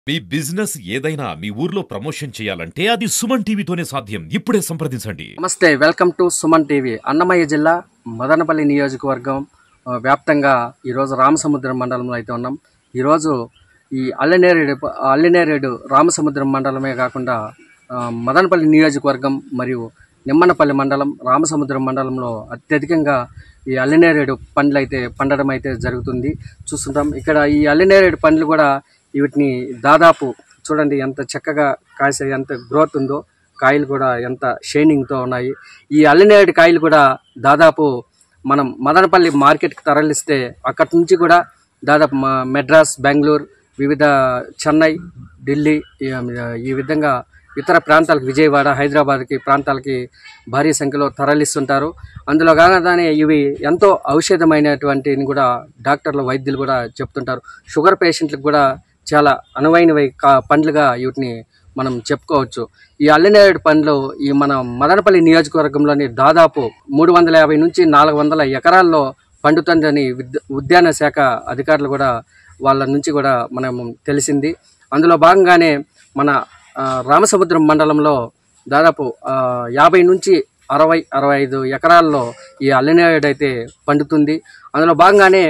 మీ business ఏదైనా మీ ఊర్లో promotion చేయాలంటే అది సుమన్ టీవీతోనే సాధ్యం ఇప్పుడే సంప్రదించండి నమస్తే welcome to Suman TV Annamayya జిల్లా మదనపల్లి నియోజకవర్గం ఆ, వ్యాప్తంగా ఈరోజు రామసముద్రం మండలంలో అయితే ఉన్నాం ఈరోజు ఈ అల్లనేరేడు అల్లనేరేడు రామసముద్రం మండలమే కాకుండా ఆ, మదనపల్లి నియోజకవర్గం మరియు నిమ్మనపల్లి మండలం రామసముద్రం మండలంలో అత్యధికంగా ఈ అల్లనేరేడు పండ్లు అయితే పండడం అయితే జరుగుతుంది చూస్తుంటాం ఇక్కడ ఈ అల్లనేరేడు పండ్లు కూడా వీటిని దాదాపు చూడండి ఎంత చక్కగా కాసే ఎంత గ్రోత్ ఉందో కాయలు కూడా ఎంత షైనింగ్తో ఉన్నాయి ఈ అల్లినేడు కాయలు కూడా దాదాపు మనం మదనపల్లి మార్కెట్కి తరలిస్తే అక్కడి నుంచి కూడా దాదాపు మా మెడ్రాస్ బెంగళూరు వివిధ చెన్నై ఢిల్లీ ఈ- ఈ విధంగా ఇతర ప్రాంతాలకు విజయవాడ హైదరాబాద్కి ప్రాంతాలకి భారీ సంఖ్యలో తరలిస్తుంటారు అందులో కాగానే ఇవి ఎంతో ఔషధమైనటువంటి కూడా డాక్టర్లు వైద్యులు కూడా చెప్తుంటారు షుగర్ పేషెంట్లకు కూడా చాలా అనువైనవి కా పండ్లుగా వీటిని మనం చెప్పుకోవచ్చు ఈ అల్లనేరేడు పండ్లు ఈ మన మదనపల్లి నియోజకవర్గంలోని దాదాపు మూడు వందల యాభై నుంచి నాలుగు వందల ఎకరాల్లో పండుతుందని విద్- ఉద్యాన శాఖ అధికారులు కూడా వాళ్ళ నుంచి కూడా మనం తెలిసింది అందులో భాగంగానే మన ఆ, రామసముద్రం మండలంలో దాదాపు ఆ, యాభై నుంచి అరవై అరవై ఐదు ఎకరాల్లో ఈ అల్లనేరేడు అయితే పండుతుంది అందులో భాగంగానే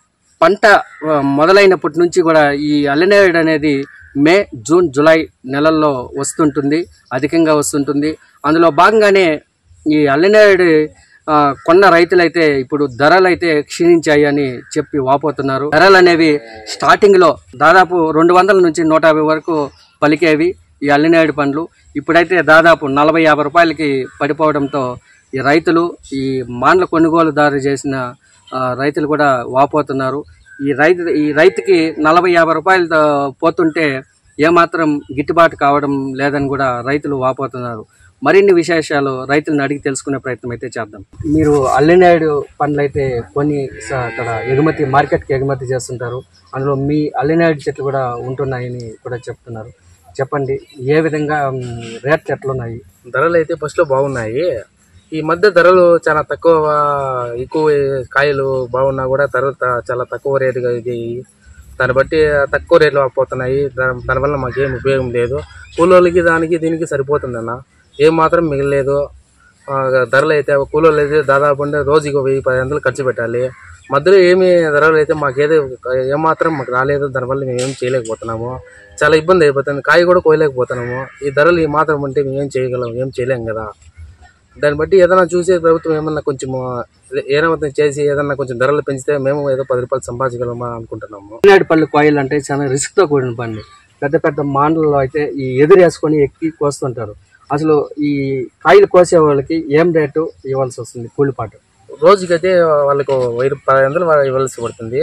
పంట ఆ, మొదలైనప్పటి నుంచి కూడా ఈ అల్లనేరేడు అనేది మే జూన్ జూలై నెలల్లో వస్తుంటుంది అధికంగా వస్తుంటుంది అందులో భాగంగానే ఈ అల్లనేరేడు ఆ, కొన్న రైతులైతే ఇప్పుడు ధరలు అయితే క్షీణించాయి అని చెప్పి వాపోతున్నారు ధరలు అనేవి స్టార్టింగ్ లో దాదాపు రెండు వందల నుంచి నూట యాభై వరకు పలికేవి ఈ అల్లినేడు పండ్లు ఇప్పుడైతే దాదాపు నలభై యాభై రూపాయలకి పడిపోవడంతో ఈ రైతులు ఈ మాండ్ల కొనుగోలుదారు చేసిన ఆ, రైతులు కూడా వాపోతున్నారు ఈ రైతు ఈ రైతుకి నలభై యాభై రూపాయలతో పోతుంటే ఏమాత్రం గిట్టుబాటు కావడం లేదని కూడా రైతులు వాపోతున్నారు మరిన్ని విశేషాలు రైతులను అడిగి తెలుసుకునే ప్రయత్నం అయితే చేద్దాం మీరు అల్లినాయుడు పండ్లు అయితే కొన్ని స- అక్కడ ఎగుమతి మార్కెట్కి ఎగుమతి చేస్తుంటారు అందులో మీ అల్లినాయుడు చెట్లు కూడా ఉంటున్నాయని కూడా చెప్తున్నారు చెప్పండి ఏ విధంగా మ్, రేట్లు ఎట్లున్నాయి ధరలు అయితే ఫస్ట్లో బాగున్నాయి ఈ మధ్య ధరలు చాలా తక్కువ ఎక్కువ కాయలు బాగున్నా కూడా ధరలు త- చాలా తక్కువ రేటుగా ఇది దాన్ని బట్టి తక్కువ రేట్లు పోతున్నాయి దాని దానివల్ల మాకేం ఉపయోగం లేదు కూలోళ్ళకి దానికి దీనికి సరిపోతుంది అన్న ఏం మాత్రం మిగలేదు ఆ, ధరలు అయితే కూలోళ్ళు అయితే దాదాపు అంటే రోజుకి వెయ్యి పది వందలు ఖర్చు పెట్టాలి మధ్యలో ఏమి ధరలు అయితే మాకేదో ఏమాత్రం మాకు రాలేదు దానివల్ల మేము ఏం చేయలేకపోతున్నాము చాలా ఇబ్బంది అయిపోతుంది కాయ కూడా కోయలేకపోతున్నాము ఈ ధరలు ఈ మాత్రం ఉంటే మేము ఏం చేయగలం ఏం చేయలేం కదా దాన్ని బట్టి ఏదైనా చూసే ప్రభుత్వం ఏమన్నా కొంచెం ఏమైనా చేసి ఏదన్నా కొంచెం ధరలు పెంచితే మేము ఏదో పది రూపాయలు సంపాదించగలమా అనుకుంటున్నాము అల్లినాయుడు పళ్ళు కోయలు అంటే చాలా రిస్క్తో కూడిన పని పెద్ద పెద్ద మాండలలో అయితే ఈ ఎదురు వేసుకొని ఎక్కి కోస్తుంటారు అసలు ఈ కాయలు కోసే వాళ్ళకి ఏం రేటు ఇవ్వాల్సి వస్తుంది కూలిపాటు రోజుకైతే వాళ్ళకు వెయ్యి రూప- పది వందలు వా- ఇవ్వాల్సి పడుతుంది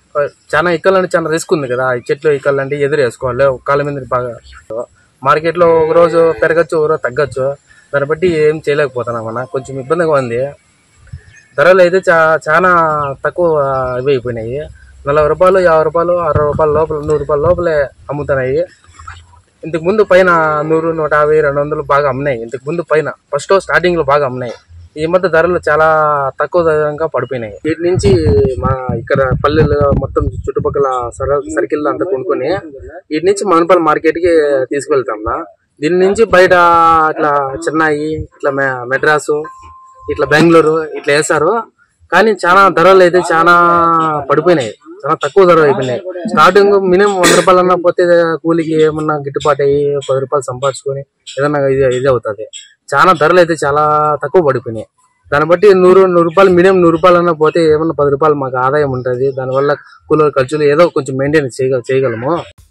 చాలా ఎక్కాలంటే చాలా రిస్క్ ఉంది కదా ఈ చెట్లు ఎక్కాలంటే ఎదురు వేసుకోవాలి ఒక కాళ్ళ మీద బాగా మార్కెట్లో ఒక రోజు పెరగచ్చు ఒక రోజు తగ్గచ్చు దాన్ని బట్టి ఏం చేయలేకపోతున్నాం అన్న కొంచెం ఇబ్బందిగా ఉంది ధరలు అయితే చా చాలా తక్కువ ఇవి అయిపోయినాయి నలభై రూపాయలు యాభై రూపాయలు అరవై రూపాయల లోపల నూరు రూపాయల లోపలే అమ్ముతున్నాయి ఇంతకు ముందు పైన నూరు నూట యాభై రెండు వందలు బాగా అమ్మినాయి ఇంతకు ముందు పైన ఫస్ట్ స్టార్టింగ్ లో బాగా అమ్మినాయి ఈ మధ్య ధరలు చాలా తక్కువ ధరంగా పడిపోయినాయి వీటి నుంచి మా ఇక్కడ పల్లెలు మొత్తం చుట్టుపక్కల సర సర్కిల్ అంతా కొనుక్కొని వీటి నుంచి మనపల్లి మార్కెట్ కి తీసుకెళ్తాం దీని నుంచి బయట ఇట్లా చెన్నై ఇట్లా మె- మెడ్రాసు ఇట్లా బెంగళూరు ఇట్లా వేస్తారు కానీ చాలా ధరలు అయితే చాలా పడిపోయినాయి చాలా తక్కువ ధర అయిపోయినాయి స్టార్టింగ్ మినిమం వంద రూపాయలు అన్నా పోతే కూలికి ఏమన్నా గిట్టుబాటు అయ్యి పది రూపాయలు సంపాదించుకొని ఏదన్నా ఇది ఇది అవుతుంది చాలా ధరలు అయితే చాలా తక్కువ పడిపోయినాయి దాన్ని బట్టి నూరు నూరు రూపాయలు మినిమం నూరు రూపాయలు అన్నా పోతే ఏమన్నా పది రూపాయలు మాకు ఆదాయం ఉంటుంది దానివల్ల కూలీల ఖర్చులు ఏదో కొంచెం మెయింటైన్ చేయగ చేయగలము